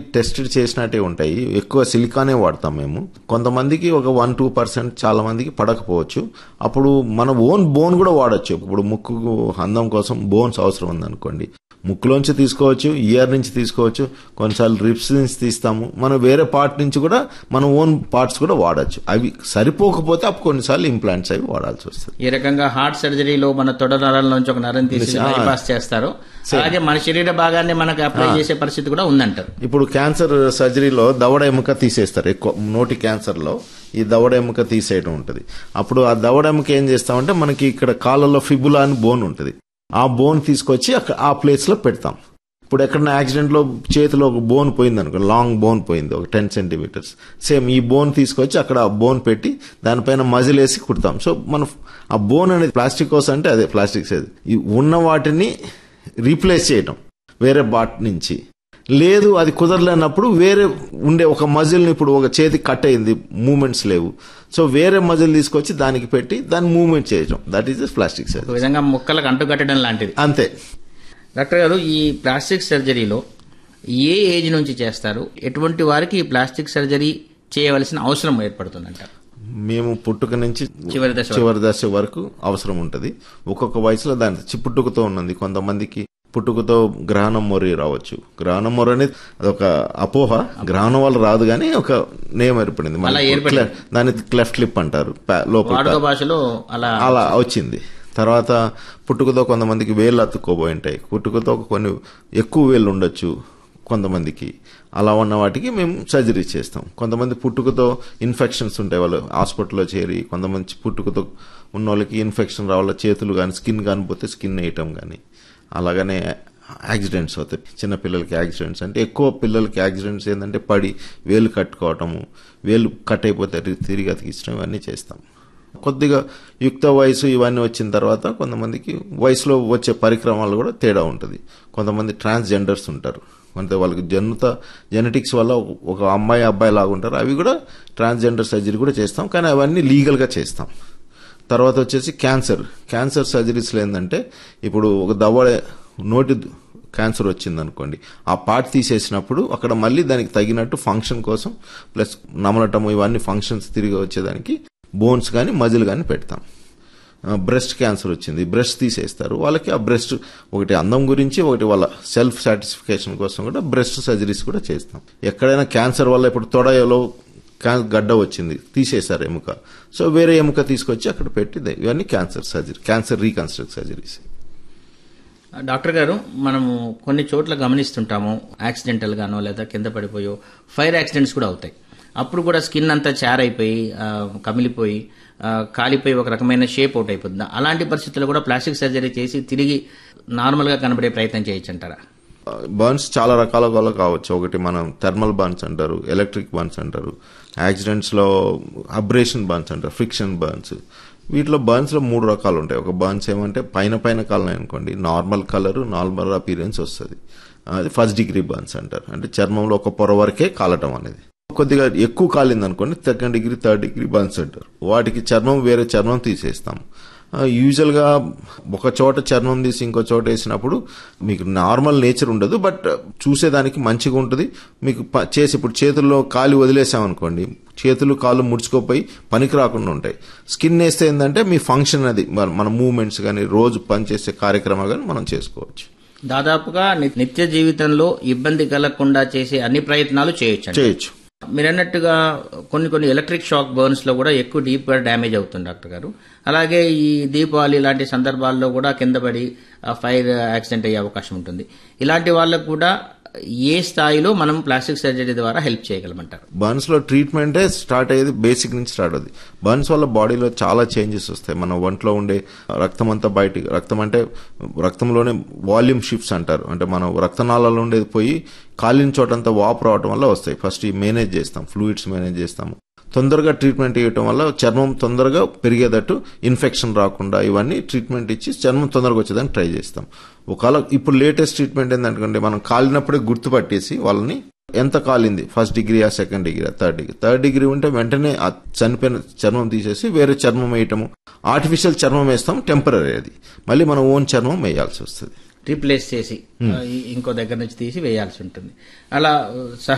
Test చేసినట్టే ఉంటాయి ఎక్కువ సిలికానే వాడతాం మేము కొంతమందికి ఒక వన్ టూ పర్సెంట్ చాలా మందికి పడకపోవచ్చు అప్పుడు మన ఓన్ బోన్ కూడా వాడచ్చు ఇప్పుడు ముక్కు అందం కోసం బోన్స్ అవసరం ఉందనుకోండి ముక్కులోంచి తీసుకోవచ్చు ఇయర్ నుంచి తీసుకోవచ్చు కొన్నిసార్లు రిప్స్ నుంచి తీస్తాము మనం వేరే పార్ట్ నుంచి కూడా మన ఓన్ పార్ట్స్ కూడా వాడచ్చు అవి సరిపోకపోతే అప్పుడు కొన్నిసార్లు ఇంప్లాంట్స్ అవి వాడాల్సి వస్తుంది ఈ రకంగా హార్ట్ సర్జరీలో మన తొడ నరాల నుంచి ఒక నరం తీసి ఆ. బైపాస్ చేస్తారు అలాగే మన శరీర భాగాన్ని మనకు అప్లై చేసే పరిస్థితి కూడా ఉందంటారు ఇప్పుడు క్యాన్సర్ సర్జరీలో దవడ ఎముక తీసేస్తారు ఎక్కువ నోటి క్యాన్సర్లో ఈ దవడ ఎముక తీసేయడం ఉంటుంది అప్పుడు ఆ దవడ ఎముక ఏం చేస్తామంటే మనకి ఇక్కడ కాళ్ళలో ఫిబులా అని బోన్ ఉంటుంది ఆ బోన్ తీసుకొచ్చి అక్కడ ఆ ప్లేస్ లో పెడతాం ఇప్పుడు ఎక్కడైనా యాక్సిడెంట్ లో చేతిలో ఒక బోన్ పోయింది అనుకో లాంగ్ బోన్ పోయింది ఒక టెన్ సెంటీమీటర్స్ సేమ్ ఈ బోన్ తీసుకొచ్చి అక్కడ ఆ బోన్ పెట్టి దానిపైన మజిల్ వేసి కుడతాం సో మనం ఆ బోన్ అనేది ప్లాస్టిక్ కోస్ అంటే అదే ప్లాస్టిక్ ఈ ఉన్న వాటిని రీప్లేస్ చేయటం వేరే బాట్ నుంచి లేదు అది కుదరలేనప్పుడు వేరే ఉండే ఒక మజిల్ని ఇప్పుడు ఒక చేతి కట్ అయింది మూమెంట్స్ లేవు సో వేరే మజిల్ తీసుకొచ్చి దానికి పెట్టి దాన్ని మూవ్మెంట్ చేయడం దట్ ఈస్ ప్లాస్టిక్ ఒక సర్జరీ విధంగా ముక్కలకు అంటుకట్టడం లాంటిది అంతే డాక్టర్ గారు ఈ ప్లాస్టిక్ సర్జరీలో ఏ ఏజ్ నుంచి చేస్తారు ఎటువంటి వారికి ఈ ప్లాస్టిక్ సర్జరీ చేయవలసిన అవసరం ఏర్పడుతుందంట మేము పుట్టుక నుంచి చివరి దశ వరకు. చివరి దశ వరకు అవసరం ఉంటుంది ఒక్కొక్క వయసులో దాని చి- పుట్టుకతో ఉన్నది కొంతమందికి పుట్టుకతో గ్రహణం మొర్రి రావచ్చు గ్రహణం మొర్రి అనేది అదొక అపోహ గ్రహణం వల్ల రాదు కానీ ఒక నేమ్ ఏర్పడింది మనకి అలా ఏర్పడింది. క్లె- దాన్ని క్లెఫ్ట్ లిప్ అంటారు పా- లోపల వాడుక భాషలో అలా అలా వచ్చింది తర్వాత పుట్టుకతో కొంతమందికి వేళ్ళు అతుక్కోబోయి ఉంటాయి పుట్టుకతో కొన్ని ఎక్కువ వేళ్ళు ఉండొచ్చు కొంతమందికి అలా ఉన్న వాటికి మేము సర్జరీ చేస్తాం కొంతమంది పుట్టుకతో ఇన్ఫెక్షన్స్ ఉంటాయి వాళ్ళు హాస్పిటల్లో చేరి కొంతమంది పుట్టుకతో ఉన్న వాళ్ళకి ఇన్ఫెక్షన్ రావాల చేతులు కానీ స్కిన్ కానీ పోతే స్కిన్ వేయటం కానీ అలాగనే యాక్సిడెంట్స్ అవుతాయి చిన్న పిల్లలకి యాక్సిడెంట్స్ అంటే ఎక్కువ పిల్లలకి యాక్సిడెంట్స్ ఏంటంటే పడి వేలు కట్టుకోవటము వేలు కట్ అయిపోతే రి- తిరిగి అతికించడం ఇవన్నీ చేస్తాం కొద్దిగా యుక్త వయసు ఇవన్నీ వచ్చిన తర్వాత కొంతమందికి వయసులో వచ్చే పరిక్రమాలు కూడా తేడా ఉంటుంది కొంతమంది ట్రాన్స్జెండర్స్ ఉంటారు అంటే వాళ్ళకి జన్మత జెనెటిక్స్ వల్ల ఒక- ఒక అమ్మాయి అబ్బాయి లాగా ఉంటారు అవి కూడా ట్రాన్స్జెండర్ సర్జరీ కూడా చేస్తాం కానీ అవన్నీ లీగల్గా చేస్తాం తర్వాత వచ్చేసి క్యాన్సర్ క్యాన్సర్ సర్జరీస్లో ఏంటంటే ఇప్పుడు ఒక దవడ నోటి క్యాన్సర్ వచ్చింది అనుకోండి ఆ పార్ట్ తీసేసినప్పుడు అక్కడ మళ్ళీ దానికి తగినట్టు ఫంక్షన్ కోసం ప్లస్ నమలటము ఇవన్నీ ఫంక్షన్స్ తిరిగి వచ్చేదానికి బోన్స్ కానీ మజిల్ కానీ పెడతాం బ్రెస్ట్ క్యాన్సర్ వచ్చింది బ్రెస్ట్ తీసేస్తారు వాళ్ళకి ఆ బ్రెస్ట్ ఒకటి అందం గురించి ఒకటి వాళ్ళ సెల్ఫ్ సాటిస్ఫికేషన్ కోసం కూడా బ్రెస్ట్ సర్జరీస్ కూడా చేస్తాం ఎక్కడైనా క్యాన్సర్ వల్ల ఇప్పుడు తొడలో క్యాన్- గడ్డ వచ్చింది తీసేశారు ఎముక సో వేరే ఎముక తీసుకొచ్చి అక్కడ పెట్టి దే- ఇవన్నీ cancer surgery cancer reconstruct surgeries doctor గారు మనము కొన్ని చోట్ల గమనిస్తుంటాము యాక్సిడెంటల్ గానో లేదా కింద పడిపోయో ఫైర్ యాక్సిడెంట్స్ కూడా అవుతాయి అప్పుడు కూడా స్కిన్ అంతా చారైపోయి ఆ, కమిలిపోయి ఆ, కాలిపోయి ఒక రకమైన షేప్ అవుట్ అయిపోతుంది అలాంటి పరిస్థితుల్లో కూడా ప్లాస్టిక్ సర్జరీ చేసి తిరిగి నార్మల్ గా కనబడే ప్రయత్నం చేయొచ్చు అంటారా బర్న్స్ చాలా రకాల వల్ల కావచ్చు ఒకటి మనం థర్మల్ బర్న్స్ అంటారు ఎలక్ట్రిక్ బర్న్స్ అంటారు యాక్సిడెంట్స్ లో అబ్రేషన్ బర్న్స్ అంటారు ఫ్రిక్షన్ బర్న్స్ వీటిలో బర్న్స్ లో మూడు రకాలు ఉంటాయి ఒక బర్న్స్ ఏమంటే పైన పైన కాలం అనుకోండి నార్మల్ కలర్ నార్మల్ అపీరెన్స్ వస్తుంది అది ఫస్ట్ డిగ్రీ బర్న్స్ అంటారు అంటే చర్మంలో ఒక పొర వరకే కాలటం అనేది కొద్దిగా ఎక్కువ కాలింది అనుకోండి second degree third degree burns అంటారు వాటికి చర్మం వేరే చర్మం తీసేస్తాం యూజువల్ గా ఒక చోట చర్మం తీసి ఇంకో చోట వేసినప్పుడు మీకు నార్మల్ నేచర్ ఉండదు బట్ చూసేదానికి మంచిగా ఉంటుంది మీకు ప- చేసి ఇప్పుడు చేతుల్లో కాలు వదిలేసాం అనుకోండి చేతులు కాళ్ళు ముడుచుకోపోయి పనికి రాకుండా ఉంటాయి స్కిన్ వేస్తే ఏంటంటే మీ ఫంక్షన్ అది మన- మన మూవ్మెంట్స్ కానీ రోజు పనిచేసే కార్యక్రమాలు కానీ మనం చేసుకోవచ్చు దాదాపుగా ని- నిత్య జీవితంలో ఇబ్బంది కలగకుండా చేసే అన్ని ప్రయత్నాలు చేయొచ్చు చేయొచ్చు మీరు అన్నట్టుగా కొన్ని కొన్ని ఎలక్ట్రిక్ షాక్ బర్న్స్ లో కూడా ఎక్కువ డీప్ గా డ్యామేజ్ అవుతుంది డాక్టర్ గారు అలాగే ఈ దీపావళి లాంటి సందర్భాల్లో కూడా కింద పడి ఫైర్ యాక్సిడెంట్ అయ్యే అవకాశం ఉంటుంది ఇలాంటి వాళ్ళకు కూడా ఏ స్థాయిలో మనం ప్లాస్టిక్ సర్జరీ ద్వారా హెల్ప్ చేయగలమంటారు బర్న్స్ లో ట్రీట్మెంటే స్టార్ట్ అయ్యేది బేసిక్ నుంచి స్టార్ట్ అవుతుంది బర్న్స్ వల్ల బాడీలో చాలా చేంజెస్ వస్తాయి మన ఒంట్లో ఉండే రక్తం అంతా బయటికి రక్తం అంటే రక్తంలోనే వాల్యూమ్ షిఫ్ట్స్ అంటారు అంటే మనం రక్తనాళాల్లో ఉండేది పోయి కాలిన చోటంతా వాపు రావడం వల్ల వస్తాయి ఫస్ట్ ఈ మేనేజ్ చేస్తాం ఫ్లూయిడ్స్ మేనేజ్ చేస్తాము తొందరగా ట్రీట్మెంట్ ఇవ్వటం వల్ల చర్మం తొందరగా పెరిగేటట్టు ఇన్ఫెక్షన్ రాకుండా ఇవన్నీ ట్రీట్మెంట్ ఇచ్చి చర్మం తొందరగా వచ్చేదానికి ట్రై చేస్తాం ఒకవేళ ఇప్పుడు లేటెస్ట్ ట్రీట్మెంట్ ఏంటంటే మనం కాలినప్పుడే గుర్తుపట్టేసి వాళ్ళని ఎంత కాలింది ఫస్ట్ డిగ్రీ ఆ సెకండ్ డిగ్రీ ఆ థర్డ్ డిగ్రీ థర్డ్ డిగ్రీ ఉంటే వెంటనే ఆ చనిపోయిన చర్మం తీసేసి వేరే చర్మం వేయటము ఆర్టిఫిషియల్ చర్మం వేస్తాం టెంపరీ అది మళ్ళీ మనం ఓన్ చర్మం వేయాల్సి వస్తుంది రీప్లేస్ చేసి ఆ, ఈ- ఇంకో దగ్గర నుంచి తీసి వేయాల్సి ఉంటుంది అలా సహ